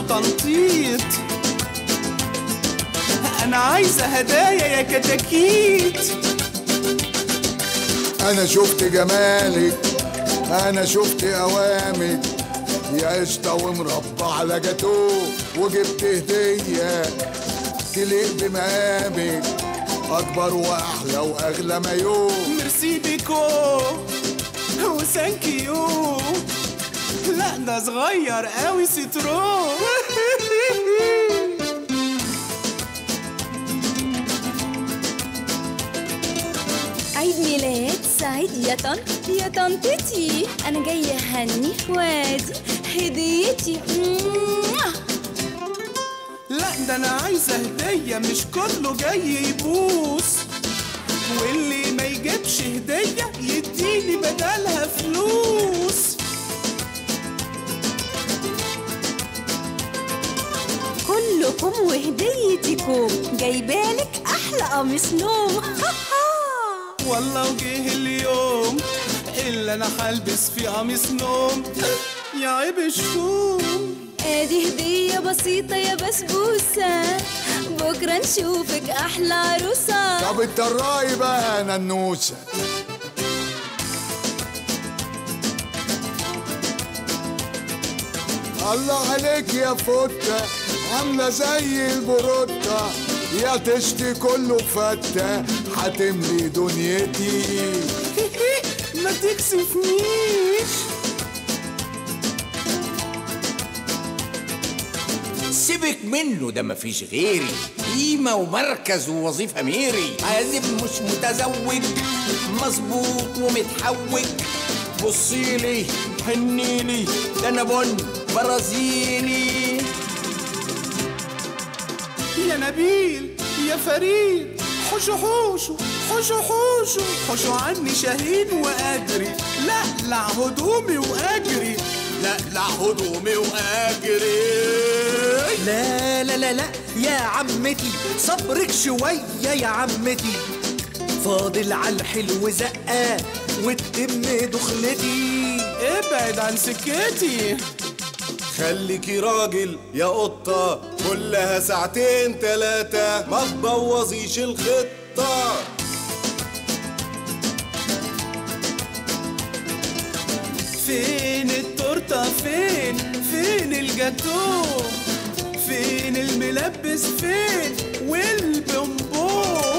وتنطيط انا عايزه هدايا يا كتاكيت انا شفت جمالك انا شفت اوامك يا قشطة ومربع على جاتوه وجبت هدية تليق بمقامك اكبر واحلى واغلى مايو ميرسي بيكو وثانك يو لا ده صغير قوي سترو عيد ميلاد سعيد يا طنط يا طنطتي انا جايه اهني وادي هديتي موah. لا ده انا عايزه هديه مش كله جاي يبوس واللي ما يجيبش هديه يديني بدلها فلوس كلكم وهديتكم جايبالك احلى قميص نوم والله وجه اليوم اللي انا هلبس فيه قميص نوم يا عيب الشوم ادي هديه بسيطه يا بسبوسه بكره نشوفك احلى عروسه طب الطراي بقى انا النوسة الله عليك يا فوتة عاملة زي البروتة يا تشتي كله فتة هتملي دنيتي ما تكسفنيش سيبك منه ده مفيش غيري قيمة ومركز ووظيفة ميري عازب مش متزوج مظبوط ومتحوج بصيلي حنيلي ده انا بن برازيلي يا نبيل يا فريد حشو حوشو حشو حوشو حشو عني شاهين واجري لا لا هدومي واجري لا لا هدومي واجري لا لا لا لا يا عمتي صبرك شوية يا عمتي فاضل على الحلو زقة وتتم دخلتي ابعد عن سكتي خليكي راجل يا قطة كلها ساعتين تلاتة ما تبوظيش الخطة فين التورته فين فين الجاتو فين الملبس فين والبونبون